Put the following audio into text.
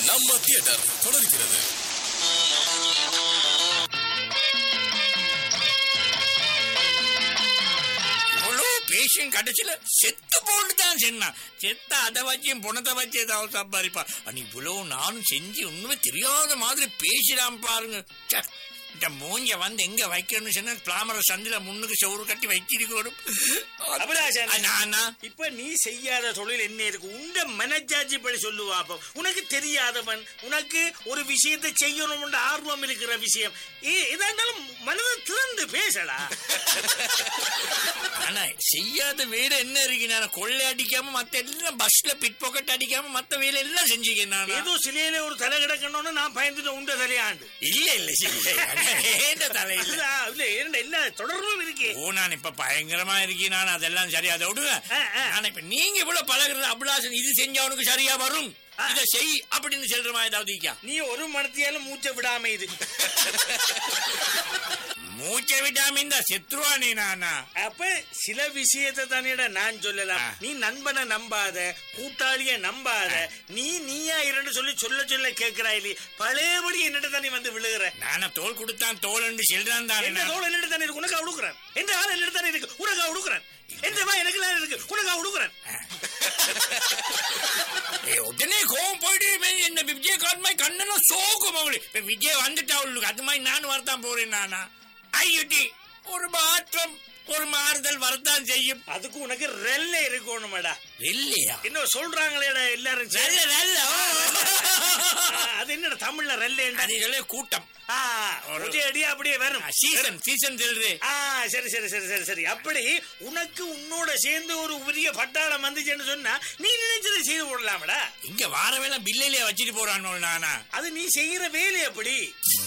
நம்ம தியேட்டர் தொடர்கிறது இவ்வளோ பேஷன் கடைசியில செத்து போட்டு தான் சொன்னான் செத்த அதை வச்சும் புணத்தை வச்சு ஏதாவது சம்பாதிப்பா நீ இவ்வளவு நானும் செஞ்சு ஒண்ணுமே தெரியாத மாதிரி பேசிடாம பாருங்க ச்சே, இந்த மூஞ்ச வந்து எங்க வைக்கணும்னு சொன்னா பிளாமர சந்தில முன்னுக்கு செவுறு கட்டி வச்சிருக்கணும் அபிலாஷன். நானா இப்ப நீ செய்யாத தொழில் என்ன இருக்கு உங்க மனச்சாட்சி படி சொல்லுவா அப்ப உனக்கு தெரியாதவன் உனக்கு ஒரு விஷயத்தை செய்யணும்ன்ற ஆர்வம் இருக்கிற விஷயம் ஏ- எதா இருந்தாலும் மனதை திறந்து பேசடா ஆனா செய்யாத வேலை என்ன இருக்கு நான் கொள்ளை அடிக்காம மத்த எல்லாம் பஸ்ல பிட் பாக்கெட் அடிக்காம மத்த வேலை எல்லாம் செஞ்சுக்கேன் நானா? ஏதோ சிலையில ஒரு தலை கிடக்கணும்னு நான் பயந்துட்டு உண்ட தலையாண்டு இல்ல இல்ல இல்ல ஏண்ட தலையில அதுதான், இல்ல இரண்டு எல்லா தொடர்பும் இருக்கு ஓ நான் இப்ப பயங்கரமா இருக்கேன் நான் அதெல்லாம் சரியா அதை விடுங்க ஆ, ஆ. நான் இப்ப நீங்க இவ்வளவு பழகுறது அபிலாசன் இது செஞ்சா உனக்கு சரியா வரும் இத செய் அப்படின்னு சொல்ற மாதிரி ஏதாவது இருக்கா? நீ ஒரு மனத்தியாலும் மூச்சை விடாம இது மூச்சை விடாம செத்துருவானே நானா அப்ப சில விஷயத்தை தானேடா நான் சொல்லலாம் ஆ. நீ நண்பனை நம்பாத கூட்டாளிய நம்பாத நீ நீயா இரண்டு சொல்லி சொல்ல சொல்ல கேட்கிறாய் பழையபடி என்னட்ட தானே வந்து விழுகிற நானா தோல் கொடுத்தான் தோல் என்று செல்றான் தானே எந்த நான். தோல் என்னட்டு தானே இருக்கு உனக்கா உடுக்குறேன் எந்த ஆள் என்னட்டு தானே இருக்கு உனக்கா உடுக்குறேன் எந்த வா எனக்கு இருக்கு உனக்கா உடுக்குறேன் ஏய், உடனே கோவம் போயிட்டு மே- என்ன விஜயகாந்த் மாதிரி கண்ணெல்லாம் சோகம் அவங்களுக்கு இப்ப விஜய் வந்துட்டா அவளுக்கு அது மாதிரி நானும் வரத்தான் போறேன் நானா ஐயோட்டி ஒரு மாற்றம் ஒரு மாறுதல் வரத்தான் செய்யும் அதுக்கு உனக்கு ரெல்ல இருக்கணுமாடா இல்லையா என்ன சொல்றாங்களேடா எல்லாரும் நல்ல சேர்ந்து. நல்ல ஆ, அது என்னடா தமிழ்ல ரெல்லேண்டா அது சொல்ல கூட்டம் ஆ ஒரே அடி அப்படியே வரும் சீசன் சீசன் சொல்றது ஆ சரி சரி சரி சரி சரி அப்படி உனக்கு உன்னோட சேர்ந்து ஒரு பெரிய பட்டாளம் வந்துச்சுன்னு சொன்னா நீ நினைச்சதை செய்து போடலாமடா இங்க வார வேலை பில்லையிலே வச்சுட்டு போறான் நானா அது நீ செய்யற வேலை அப்படி